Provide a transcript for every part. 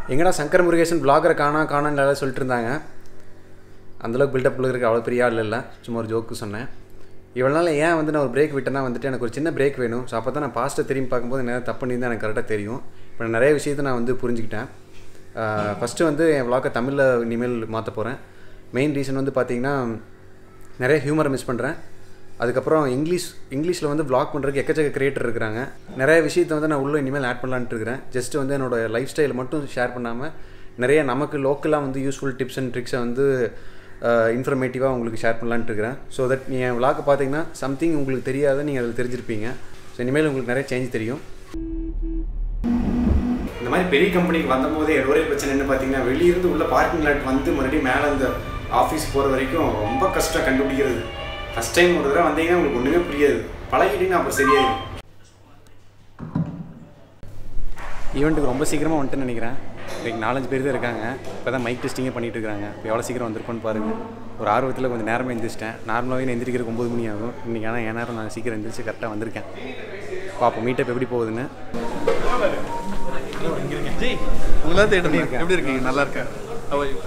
எங்கடா சங்கர் முருகேசன் vlogger காணா காணான்னு எல்லாரும் சொல்லிட்டு இருந்தாங்க அந்தளவுக்கு பில்டப் இருக்க அவ்வளோ பெரிய ஆள் இல்லை சும்மா ஒரு ஜோக்கு சொன்னேன் இவ்வளோ நாள் ஏன் வந்து நான் ஒரு பிரேக் விட்டேன்னா வந்துட்டு எனக்கு ஒரு சின்ன பிரேக் வேணும் ஸோ அப்போ தான் நான் பாஸ்ட்டை திரும்பி பார்க்கும்போது என்ன தப்பு பண்ணியிருந்தா எனக்கு கரெக்டாக தெரியும் இப்போ நான் நிறைய விஷயத்தை நான் வந்து புரிஞ்சுக்கிட்டேன் ஃபஸ்ட்டு வந்து என் vlog-அ தமிழில் இனிமேல் மாற்ற போகிறேன் மெயின் ரீசன் வந்து பார்த்தீங்கன்னா நிறைய ஹியூமரை மிஸ் பண்ணுறேன் அதுக்கப்புறம் இங்கிலீஷ் இங்கிலீஷில் வந்து vlog பண்ணுறதுக்கு எக்கச்சக்க கிரியேட்டர் இருக்கிறாங்க நிறைய விஷயத்தை வந்து நான் உள்ளே இனிமேல் ஆட் பண்ணலான்ட்டு இருக்கிறேன் ஜஸ்ட் வந்து என்னோட லைஃப் ஸ்டைல் மட்டும் ஷேர் பண்ணாமல் நிறைய நமக்கு லோக்கலாக வந்து யூஸ்ஃபுல் டிப்ஸ் அண்ட் ட்ரிக்ஸை வந்து இன்ஃபர்மேட்டிவாக உங்களுக்கு ஷேர் பண்ணலான்ட்டு இருக்கிறேன் ஸோ தட் நீ என் vlog பார்த்தீங்கன்னா சம்திங் உங்களுக்கு தெரியாத நீங்கள் அதில் தெரிஞ்சிருப்பீங்க ஸோ இனிமேல் உங்களுக்கு நிறைய சேஞ்ச் தெரியும் இந்த மாதிரி பெரிய கம்பெனிக்கு வந்தபோதே ஒரே பிரச்சனை என்ன பார்த்தீங்கன்னா வெளியிருந்து உள்ள பார்க்கிங் லாட் வந்து மறுபடியும் மேலே அந்த ஆஃபீஸ் போகிற வரைக்கும் ரொம்ப கஷ்டம் கண்டுபிடிக்கிறது ஃபஸ்ட் டைம் ஒரு தடவை வந்தீங்கன்னா உங்களுக்கு ஒன்றுமே புரியாது பழகிட்டீங்கன்னா அப்புறம் சரியாயிடும் ஈவெண்ட்டுக்கு ரொம்ப சீக்கிரமாக வந்துட்டுன்னு நினைக்கிறேன் இன்னைக்கு நாலஞ்சு பேர் தான் இருக்காங்க இப்போ தான் மைக் டெஸ்டிங்கே பண்ணிட்டு இருக்காங்க இப்போ எவ்வளோ சீக்கிரம் வந்திருப்போன்னு பாருங்கள் ஒரு ஆர்வத்தில் கொஞ்சம் நேரமாக எந்திரிச்சிட்டேன் நார்மலாகவே நான் எந்திரிக்கிறதுக்கு ஒம்பது மணி ஆகும் இன்றைக்கி ஆனால் என் நேரம் நான் சீக்கிரம் எந்திரிச்சு கரெக்டாக வந்திருக்கேன் பார்ப்போம் மீட்டப் எப்படி போகுதுன்னு ஜி உங்களா தேடுங்க எப்படி இருக்கீங்க நல்லா இருக்கேன் How are you?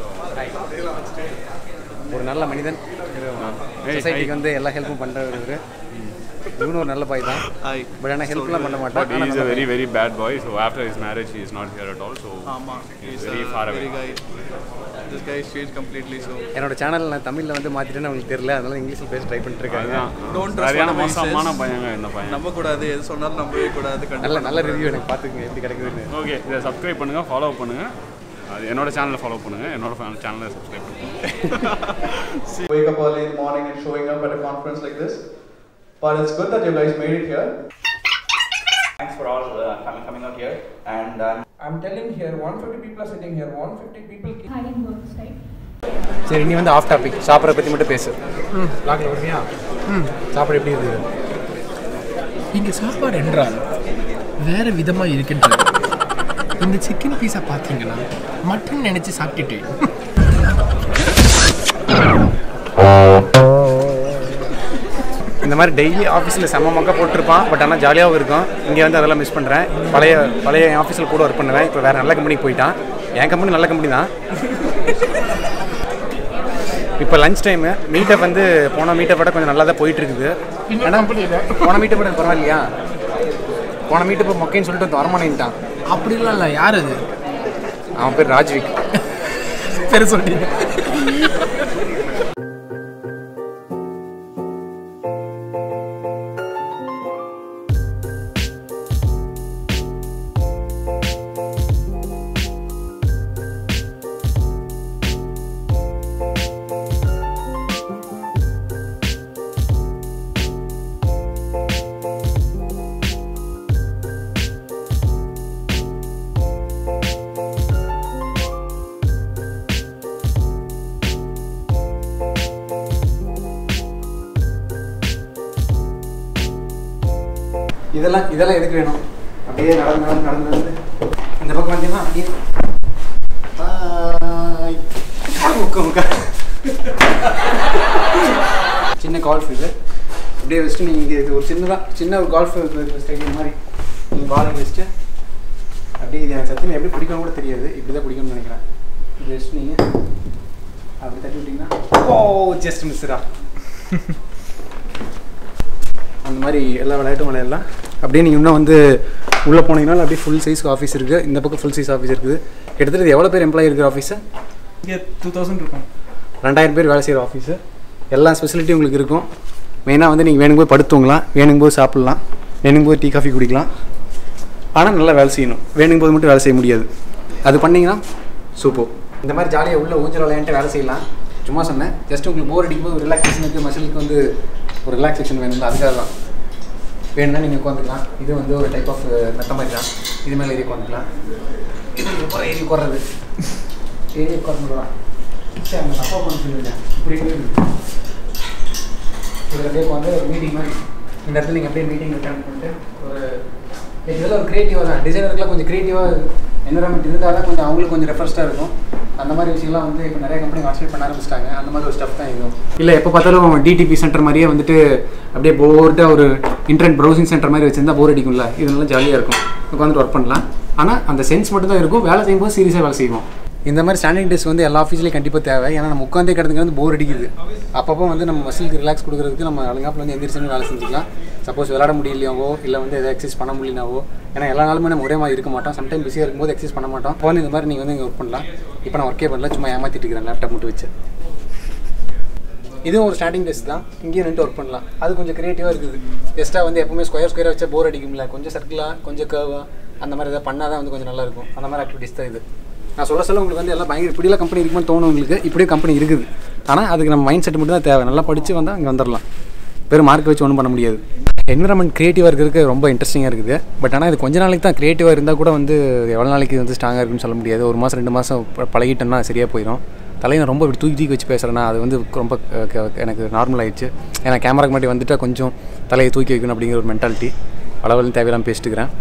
ஒரு நல்ல மனிதன் சொசைட்டிக்கு வந்து எல்லா ஹெல்ப்பும் பண்ணுறவர் இவனும் ஒரு நல்ல பாய் தான் Hi. பட் ஆனால் ஹெல்ப்லாம் பண்ண மாட்டான் But he is a very, very bad boy. So after his marriage, he is not here at all. So ஆமா he is He's very a far away. very guy. This guy is changed completely. So என்னோட channel நான் தமிழில் வந்து மாற்றிட்டேன்னு அவங்களுக்கு தெரியல அதனால இங்கிலீஷில் பேச ட்ரை பண்ணிட்டு இருக்காங்க அதுதான் Don't trust சரியான whatever he says. மோசமான பையங்க இந்த பையன் நம்ப கூடாது எது சொன்னாலும் நம்பவே கூடாது நல்ல கண்டிப்பா நல்ல ரிவ்யூ எனக்கு பார்த்துக்குங்க எப்படி கிடைக்குதுன்னு ஓகே இதை சப்ஸ்கிரைப் பண்ணுங்க ஃபாலோ பண்ணுங்க அது என்னோட சேனலை ஃபாலோ பண்ணுங்க என்னோட சேனலை சப்ஸ்கிரைப் பண்ணுங்க wake up early in the morning and showing up at a conference like this. But it's good that you guys made it here. Thanks for all uh, coming, coming out here. And um, I'm telling here, 150 people are sitting here. 150 people. keep- hiding works, right? சரி நீ வந்து of topic சாப்பிட்ற பற்றி மட்டும் பேசு லாக்கில் வருவியா ம் சாப்பாடு எப்படி இருக்குது இங்கே சாப்பாடு என்றால் வேறு விதமாக இருக்கின்றது இந்த சிக்கன் பீஸை பார்த்தீங்கன்னா மட்டன் நினச்சி சாப்பிட்டுட்டு இந்த மாதிரி டெய்லி ஆஃபீஸில் செம்ம மக்க போட்டிருப்பான் பட் ஆனால் ஜாலியாகவும் இருக்கும் இங்கே வந்து அதெல்லாம் மிஸ் பண்ணுறேன் பழைய பழைய என் ஆஃபீஸில் கூட ஒர்க் பண்ணுவேன் இப்போ வேறு நல்ல கம்பெனிக்கு போயிட்டான் என் கம்பெனி நல்ல கம்பெனி தான் இப்போ லஞ்ச் டைமு மீட்டப் வந்து போன மீட்டப் விட கொஞ்சம் நல்லா தான் போயிட்டு இருக்குது ஏன்னா போன மீட்டப் விட பரவாயில்லையா போன மீட்டப் மொக்கைன்னு சொல்லிட்டு வந்து வரமாட்டேன்ட்டான் அப்படிலாம் இல்லை யார் அது அவன் பேர் ராஜ்விக் பேர் சொல்லிட்டீங்க இதெல்லாம் இதெல்லாம் எதுக்கு வேணும் அப்படியே நடந்து நடந்து நடந்து நடந்து இந்த பக்கம் வந்தீங்கன்னா அப்படியே Bye. உட்கா, உட்கா. சின்ன கால்ஃப் இது அப்படியே வச்சுட்டு நீங்கள் இங்கே இது ஒரு சின்னதாக சின்ன ஒரு கால்ஃப் ஸ்டேடியம் மாதிரி நீங்கள் பால் வச்சுட்டு அப்படியே இது எனக்கு சத்தியம் எப்படி பிடிக்கணும் கூட தெரியாது இப்படி தான் பிடிக்கணும்னு நினைக்கிறேன் இது வச்சுட்டு நீங்கள் அப்படி தட்டி விட்டிங்கன்னா ஓ ஜஸ்ட் மிஸ்ரா அந்த மாதிரி எல்லா விளையாட்டும் விளையாடலாம் அப்படியே நீங்கள் இன்னும் வந்து உள்ளே போனீங்கன்னா அப்படியே ஃபுல் சைஸ் ஆஃபீஸ் இருக்குது இந்த பக்கம் ஃபுல் சைஸ் ஆஃபீஸ் இருக்குது கிட்டத்தட்ட இது எவ்வளோ பேர் எம்ப்ளாயி இருக்கிற ஆஃபீஸு Here, 2000 இருக்கும். ரெண்டாயிரம் பேர் வேலை செய்கிற ஆஃபீஸு எல்லா ஃபெசிலிட்டியும் உங்களுக்கு இருக்கும் மெயினாக வந்து நீங்கள் வேணும்போது படுத்துவங்களாம் வேணும்போது சாப்பிட்லாம் வேணும்போது டீ காஃபி குடிக்கலாம் ஆனால் நல்லா வேலை செய்யணும் வேணும்போது மட்டும் வேலை செய்ய முடியாது அது பண்ணிங்கன்னா சூப்பர் இந்த மாதிரி ஜாலியாக உள்ள ஊஞ்சல் விளையாண்டு வேலை செய்யலாம் சும்மா சொன்னேன் ஜஸ்ட் உங்களுக்கு போர் அடிக்கும்போது ஒரு ரிலாக்ஸேஷனுக்கு மசிலுக்கு வந்து ஒரு ரிலாக்ஸேஷன் வேணும் அதுக்காக தான் வேணும்னா நீங்கள் உட்காந்துக்கலாம் இது வந்து ஒரு டைப் ஆஃப் மெத்த மாதிரி தான் இது மேலே ஏறி உட்காந்துக்கலாம் இது அப்புறம் ஏறி உட்கார்றது ஏறி உட்காந்துக்கலாம் சரி அந்த தப்பா பண்ண சொல்லுங்க இப்படி இருக்கு. இதில் அப்படியே உட்காந்து ஒரு மீட்டிங் மாதிரி இந்த இடத்துல நீங்கள் அப்படியே மீட்டிங் அட்டன் பண்ணிட்டு ஒரு இதெல்லாம் ஒரு க்ரியேட்டிவாக தான் டிசைனருக்குலாம் கொஞ்சம் க்ரியேட்டிவாக என்வரான்மெண்ட் இருந்தால் தான் கொஞ்சம் அவங்களுக்கு கொஞ்சம் ரெஃப்ரெஷ்டாக இருக்கும் அந்த மாதிரி விஷயம்லாம் வந்து இப்போ நிறைய கம்பெனி கான்சன்ட்ரேட் பண்ண ஆரம்பிச்சிட்டாங்க அந்த மாதிரி ஒரு ஸ்டஃப் தான் இதுவும் இல்லை எப்போ பார்த்தாலும் டிடிபி சென்டர் மாதிரியே வந்துட்டு அப்படியே போர்டாக ஒரு இன்டர்நெட் ப்ரௌசிங் சென்டர் மாதிரி வச்சிருந்தா போர் அடிக்கும்ல இது நல்லா ஜாலியாக இருக்கும் உட்காந்துட்டு ஒர்க் பண்ணலாம் ஆனால் அந்த சென்ஸ் மட்டும் தான் இருக்கும் வேலை செய்யும்போது சீரியஸாக வேலை செய்வோம் இந்த மாதிரி ஸ்டாண்டிங் டெஸ்ட் வந்து எல்லா ஆஃபீஸ்லேயும் கண்டிப்பாக தேவை ஏன்னா நம்ம உட்காந்தே கிடந்துக்கு வந்து போர் அடிக்குது அப்பப்போ வந்து நம்ம மசிலுக்கு ரிலாக்ஸ் கொடுக்குறதுக்கு நம்ம அழுங்காப்பில் வந்து எந்திரிச்சு வேலை செஞ்சுக்கலாம் சப்போஸ் விளாட முடியலையாவோ இல்லை வந்து எதாவது எக்ஸசைஸ் பண்ண முடியலனாவோ ஏன்னா எல்லா நாளுமே நம்ம ஒரே மாதிரி இருக்க மாட்டோம் சம்டைம் பிஸியாக இருக்கும்போது எக்ஸசைஸ் பண்ண மாட்டோம் அப்போ வந்து இந்த மாதிரி நீங்கள் வந்து இங்கே ஒர்க் பண்ணலாம் இப்போ நான் ஒர்க்கே பண்ணல சும்மா ஏமாற்றிட்டு இருக்கிறேன் லேப்டாப் மட்டும் வச்சு இதுவும் ஒரு ஸ்டார்டிங் டெஸ்ட் தான் இங்கேயும் நின்று ஒர்க் பண்ணலாம் அது கொஞ்சம் க்ரியேட்டிவாக இருக்குது எக்ஸ்ட்ரா வந்து எப்பவுமே ஸ்கொயர் ஸ்கொயராக வச்சா போர் அடிக்கும்ல கொஞ்சம் சர்க்கிளாக கொஞ்சம் கர்வாக அந்த மாதிரி எதாவது பண்ணால் தான் வந்து கொஞ்சம் நல்லா இருக்கும் அந்த மாதிரி ஆக்டிவிட்டிஸ் தான் இது நான் சொல்ல சொல்ல உங்களுக்கு வந்து எல்லாம் பயங்கர இப்படிலாம் கம்பெனி இருக்குன்னு தோணும் உங்களுக்கு இப்படியே கம்பெனி இருக்குது ஆனால் அதுக்கு நம்ம மைண்ட் செட் மட்டும் தான் தேவை நல்லா படித்து வந்தால் இங்கே வந்துடலாம் வெறும் மார்க் வச்சு ஒன்றும் பண்ண முடியாது என்விரான்மெண்ட் க்ரியேட்டிவாக இருக்கிறதுக்கு ரொம்ப இன்ட்ரெஸ்டிங்காக இருக்குது பட் ஆனால் இது கொஞ்ச நாளைக்கு தான் க்ரியேட்டிவாக இருந்தால் கூட வந்து எவ்வளோ நாளைக்கு வந்து ஸ்ட்ராங்காக இருக்குன்னு சொல்ல முடியாது ஒரு மாதம் ரெண்டு மாதம் பழகிட்டோம்னா சரியாக போயிடும் தலையை நான் ரொம்ப இப்படி தூக்கி தூக்கி வச்சு பேசுகிறேன்னா அது வந்து ரொம்ப க- க- எனக்கு நார்மல் ஆயிடுச்சு ஏன்னா கேமராக்கு முன்னாடி வந்துட்டா கொஞ்சம் தலையை தூக்கி வைக்கணும் அப்படிங்கிற ஒரு மென்டாலிட்டி அளவில் தேவையில்லாமல் பேசிட்டுக்கிறேன்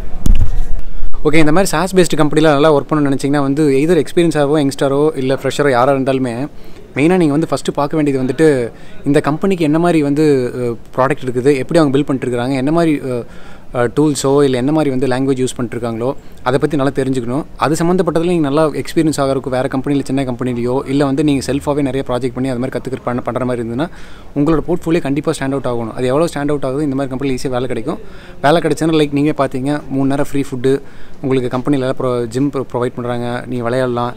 ஓகே இந்த மாதிரி சாஸ் பேஸ்டு கம்பெனியில் நல்லா ஒர்க் பண்ணணும்னு நினச்சிங்கன்னா வந்து எதர் எக்ஸ்பீரியன்ஸாகவோ யங்ஸ்டரோ இல்லை ஃப்ரெஷரோ யாராக இருந்தாலுமே மெயினாக நீங்கள் வந்து ஃபஸ்ட்டு பார்க்க வேண்டியது வந்துட்டு இந்த கம்பெனிக்கு என்ன மாதிரி வந்து ப்ராடக்ட் இருக்குது எப்படி அவங்க பில்ட் பண்ணிட்டுருக்காங்க என்ன மாதிரி டூல்ஸோ இல்லை என்ன மாதிரி வந்து லாங்குவேஜ் யூஸ் பண்ணிட்டுருக்காங்களோ அதை பற்றி நல்லா தெரிஞ்சுக்கணும் அது சம்மந்தப்பட்டதில் நீங்கள் நல்லா எக்ஸ்பீரியன்ஸ் ஆகிறதுக்கு வேறு கம்பெனியில் சின்ன கம்பெனிலையோ இல்லை வந்து நீங்கள் செல்ஃபாகவே நிறைய ப்ராஜெக்ட் பண்ணி அது மாதிரி கற்றுக்கிற பண்ண பண்ணுற மாதிரி இருந்ததுன்னா உங்களோட போர்ட்ஃபோலியோ கண்டிப்பாக ஸ்டாண்ட் அவுட் ஆகணும் அது எவ்வளோ ஸ்டாண்ட் அவுட் ஆகுது இந்த மாதிரி கம்பெனியில் ஈஸியாக வேலை கிடைக்கும் வேலை கிடைச்சுன்னா லைக் நீங்கள் பார்த்தீங்க மூணு நேரம் ஃப்ரீ ஃபுட்டு உங்களுக்கு கம்பெனியில் ப்ரோ ஜிம் ப்ரொவைட் பண்ணுறாங்க நீ விளையாடலாம்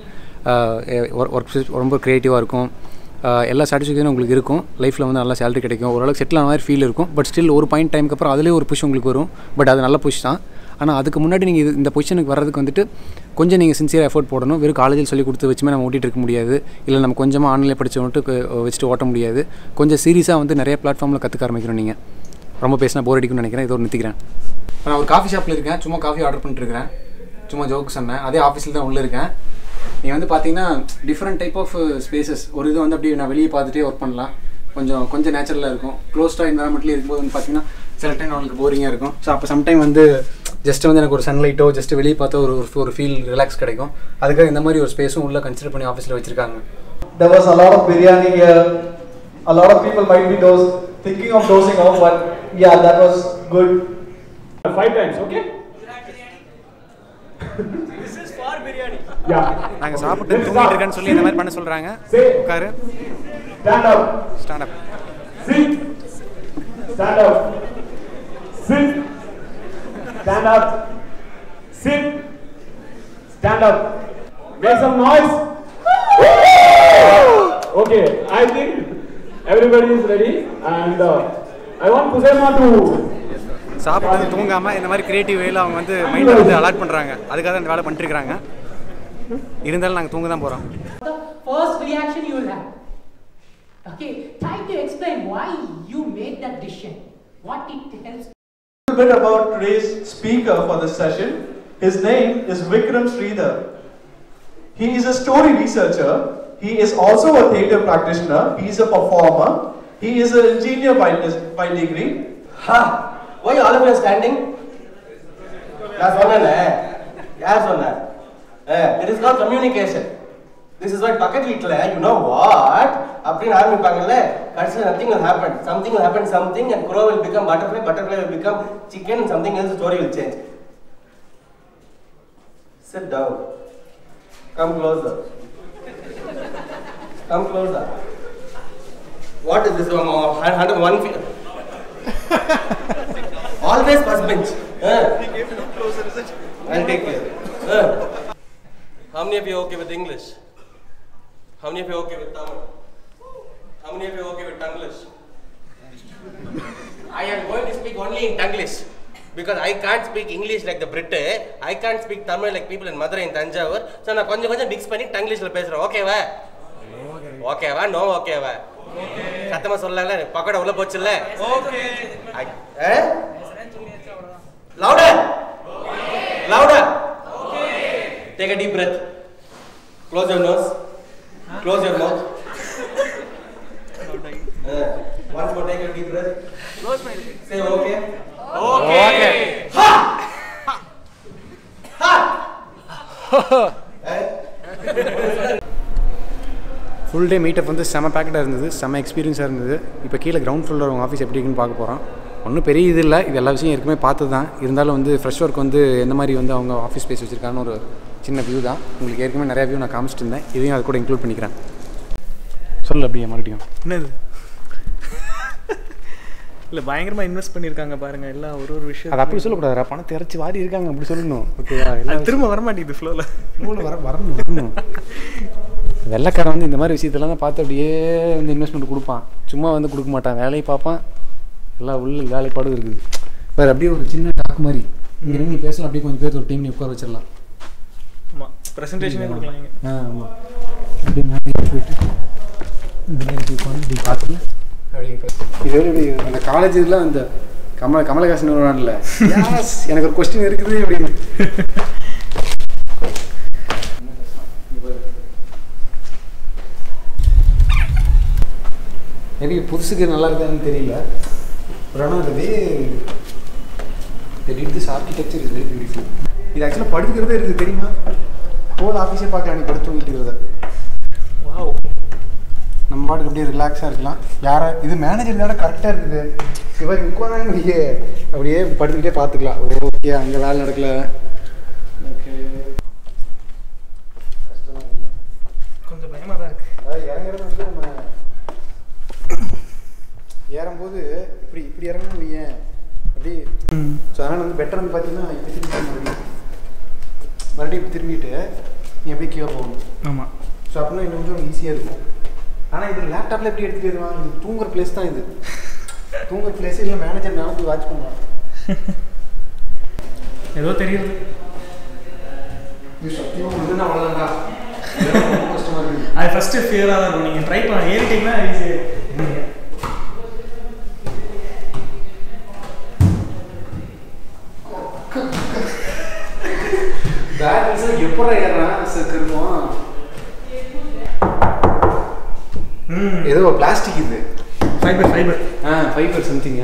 ஒர்க் ரொம்ப க்ரியேட்டிவாக இருக்கும் ஆஹ் எல்லா சாட்டிஸ்ஃபேக்ஷனும் உங்களுக்கு இருக்கும் லைஃப்பில் வந்து நல்ல சேலரி கிடைக்கும் ஓரளவுக்கு செட்டில் ஆன மாதிரி ஃபீல் இருக்கும் பட் ஸ்டில் ஒரு பாயிண்ட் டைமுக்கு அப்புறம் அதுலேயே ஒரு புஷ் உங்களுக்கு வரும் பட் அது நல்ல புஷ் தான் ஆனால் அதுக்கு முன்னாடி நீங்கள் இது இந்த பொசிஷனுக்கு வர்றதுக்கு வந்துட்டு கொஞ்சம் நீங்கள் சின்சியர் எஃபோர்ட் போடணும் வெறும் காலேஜில் சொல்லி கொடுத்து வச்சுமே நம்ம ஓட்டிகிட்டு இருக்க முடியாது இல்லை நம்ம கொஞ்சமாக ஆன்லைனில் படிச்சு வந்துட்டு வச்சுட்டு ஓட்ட முடியாது கொஞ்சம் சீரியஸாக வந்து நிறைய பிளாட்ஃபார்மில் கற்றுக்க ஆரம்பிக்கணும் நீங்கள் ரொம்ப பேசினா போர் அடிக்கும்னு நினைக்கிறேன் இதோட நிறுத்திக்கிறேன் நான் ஒரு காஃபி ஷாப்பில் இருக்கேன் சும்மா காஃபி ஆர்டர் பண்ணிட்டுருக்கேன் சும்மா ஜோக் சொன்னேன் அதே ஆஃபீஸில் தான் உள்ளே இருக்கேன் நீ வந்து பார்த்தீங்கன்னா டிஃப்ரெண்ட் டைப் ஆஃப் ஸ்பேசஸ் ஒரு இது வந்து அப்படியே நான் வெளியே பார்த்துட்டே ஒர்க் பண்ணலாம் கொஞ்சம் கொஞ்சம் நேச்சுரலாக இருக்கும் க்ளோஸ்டாக என்வரான்மெண்ட்லேயே இருக்கும்போது வந்து பார்த்தீங்கன்னா சில டைம் நம்மளுக்கு போரிங்காக இருக்கும் ஸோ அப்போ சம்டைம் வந்து ஜஸ்ட் வந்து எனக்கு ஒரு சன்லைட்டோ ஜஸ்ட் வெளியே பார்த்தா ஒரு ஒரு ஃபீல் ரிலாக்ஸ் கிடைக்கும் அதுக்காக இந்த மாதிரி ஒரு ஸ்பேஸும் உள்ளே கன்சிடர் பண்ணி ஆஃபீஸில் வச்சிருக்காங்க There was a lot of biryani here. A lot of people might be dose, thinking of dosing off, but yeah, that was good. Five times, okay? Yeah. நாங்கள் சாப்பிட்டு தூங்கிட்டு இருக்கேன்னு சொல்லி இந்த மாதிரி பண்ண சொல்கிறாங்க Say, உட்காரு stand up. Stand up Sit. Stand up. Sit. Stand up. Sit. Stand up. Make some noise. Okay, I think everybody is ready, and uh, I want Kusema to சாப்பிட்டு தூங்காமல் இந்த மாதிரி கிரியேட்டிவ் வேல அவங்க வந்து மைண்டை வந்து அலாட் பண்ணுறாங்க அதுக்காக இந்த வேலை பண்ணிட்டு இருக்காங்க இருந்தாலும் நாங்கள் தூங்க தான் போகிறோம் the first reaction you will have. Okay, try to explain why you made that decision, what it helps. A little bit about today's speaker for this session. His name is Vikram Sridhar. He is a story researcher. He is also a theatre practitioner. He is a performer. He is an engineer by, by degree. Ha! Why all of you are standing? நான் சொன்னேன்ல யார் சொன்ன it is call communication this is what பக்கத்து வீட்டில் you know what அப்படின்னு ஆரம்பிப்பாங்கல்ல கடைசியில் nothing will happen something will happen something and crow will become butterfly butterfly will become chicken and something else story will change sit down come closer come closer what is this one hand, hand one feet Always first bench. Uh. I'll take care. Uh. How many of you okay with English? How many of you okay with Tamil? How many of you okay with Tanglish? I am going to speak only in Tanglish. Because I can't speak English like the Brit, I can't speak Tamil like people in Madurai and Tanjavur. So நான் கொஞ்சம் கொஞ்சம் mix பண்ணி டங்கிலீஷ்ல பேசுறேன் ஓகேவா ஓகேவா no ஓகேவா சத்தமா சொல்லல பக்கோடா உள்ள போச்சுல்ல okay louder louder take a deep breath close your nose close your mouth Uh, once more take a deep breath close my say okay okay ha ha Eh? Full day meetup வந்து செம பேக்கெட்டாக இருந்தது செம எக்ஸ்பீரியன்ஸாக இருந்தது இப்போ கீழே ground ஃப்ளோரில் உங்கள் ஆஃபீஸ் எப்படி இருக்குன்னு பார்க்க போகிறோம் ஒன்றும் பெரிய இது இல்லை இது எல்லா விஷயம் ஏற்கனவே பார்த்து தான் இருந்தாலும் வந்து ஃப்ரெஷ் ஒர்க் வந்து எந்த மாதிரி வந்து அவங்க ஆஃபீஸ் ஸ்பேஸ் வச்சுருக்காங்கன்னு ஒரு சின்ன வியூ தான் உங்களுக்கு ஏற்கனவே நிறையா வியூ நான் காமிச்சிட்டு இருந்தேன் இதையும் அது கூட இன்க்ளூட் பண்ணிக்கிறேன் சொல்லு அப்படியே மறுபடியும் என்னது இல்லை பயங்கரமாக இன்வெஸ்ட் பண்ணியிருக்காங்க பாருங்க எல்லாம் ஒரு ஒரு விஷயம் அது அப்படி சொல்லக்கூடாது பணத்தை இறச்சி வாரி இருக்காங்க அப்படி சொல்லணும் ஓகேவா எல்லாம் திரும்ப வர மாட்டேங்குது ஃப்ளோவில் ஃப்ளோவில் வர வரணும் வரணும் வெள்ளைக்காரன் வந்து இந்த மாதிரி விஷயத்தெல்லாம் தான் பார்த்து அப்படியே வந்து இன்வெஸ்ட்மெண்ட் கொடுப்பான் சும்மா வந்து கொடுக்க மாட்டான் வேலையை பார்ப்பான் எல்லாம் உள்ள வேலைப்பாடும் இருக்குது வேறு அப்படியே ஒரு சின்ன டாக் மாதிரி இங்கே நீ பேசலாம் அப்படியே கொஞ்சம் பேர் ஒரு டீம் நீ உட்கார வச்சிடலாம் ஆமாம் ப்ரெசன்டேஷனே கொடுக்கலாம் இங்க. ஆ ஆமாம் அப்படியே மேலே போயிட்டு இந்த நேரம் போய் உட்காந்து இப்படி பார்த்துட்டு அப்படியே பேச இது எப்படி இப்படி அந்த காலேஜ் இதெல்லாம் அந்த கமல கமலஹாசன் வருவான்ல Yes, எனக்கு ஒரு கொஸ்டின் இருக்குது அப்படின்னு மேபி புதுசுக்கு நல்லா இருக்கான்னு தெரியல பட் ஆனால் அந்த வே they did this architecture is very beautiful இது ஆக்சுவலாக படுத்துக்கிறதே இருக்குது தெரியுமா ஹோல் ஆஃபீஸே பார்க்கலாம் நீ படுத்து தூங்கிட்டு இருக்கிறத வாவ் நம்ம பாட்டுக்கு அப்படியே ரிலாக்ஸாக இருக்கலாம் யாரை இது மேனேஜர் தானே கரெக்டாக இருக்குது இவர் உட்காந்தாங்க அப்படியே அப்படியே படுத்துக்கிட்டே பார்த்துக்கலாம் ஓகே அங்கே வேலை நடக்கல ஓகே கஷ்டமாக இல்லை கொஞ்சம் பயமாக தான் இருக்கு அதாவது இறங்குறது வந்து நம்ம ஏறும்போது இப்படி இப்படி இறங்கணும் நீ ஏன் அப்படி ஸோ அதனால் வந்து பெட்டர் வந்து பார்த்தீங்கன்னா இப்படி திரும்பி மறுபடியும் மறுபடியும் இப்படி திரும்பிட்டு நீ அப்படியே கீழே போகணும் ஆமாம் ஸோ அப்படின்னா இன்னும் கொஞ்சம் ஈஸியாக இருக்கும் ஆனால் இது லேப்டாப்பில் எப்படி எடுத்துகிட்டு வருவான் இது தூங்குற பிளேஸ் தான் இது தூங்குற பிளேஸ் இல்லை மேனேஜர் நாளைக்கு வாட்ச் பண்ணுவான் ஏதோ தெரியுது இது சத்தியமாக இதுன்னா அவ்வளோதான்டா ரொம்ப கஷ்டமாக இருக்குது அது ஃபஸ்ட்டு ஃபியராக தான் இருக்கும் நீங்கள் ட்ரை பண்ண ஏறிட்டீங்கன்னா ஈஸி பேலன்ஸாக எப்படா ஏறான் சார் இருக்கும் ம் ஏதோ பிளாஸ்டிக் இது ஃபைபர் ஃபைபர் ஆ ஃபைபர் சம்திங்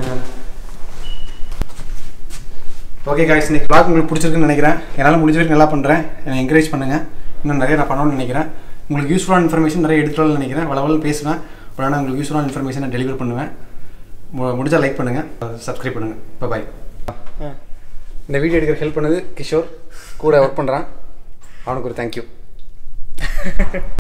ஓகே காய்ஸ் இன்னைக்கு vlog உங்களுக்கு பிடிச்சிருக்குன்னு நினைக்கிறேன் என்னால் முடிஞ்ச வரைக்கும் நல்லா பண்ணுறேன் என்னை என்கரேஜ் பண்ணுங்கள் இன்னும் நிறைய நான் பண்ணணும்னு நினைக்கிறேன் உங்களுக்கு யூஸ்ஃபுல்லான இன்ஃபர்மேஷன் நிறைய எடுத்துகிட்டு நினைக்கிறேன் வளவளவு பேசுவேன் பட் ஆனால் உங்களுக்கு யூஸ்ஃபுல்லான இன்ஃபர்மேஷன் நான் டெலிவர் பண்ணுவேன் மு- முடிஞ்சா லைக் பண்ணுங்கள் சப்ஸ்கிரைப் பண்ணுங்கள் பாய் இந்த வீடியோ எடுக்கிற ஹெல்ப் பண்ணது கிஷோர் கூட ஒர்க் பண்ணுறான் அவனுக்கு ஒரு தேங்க்யூ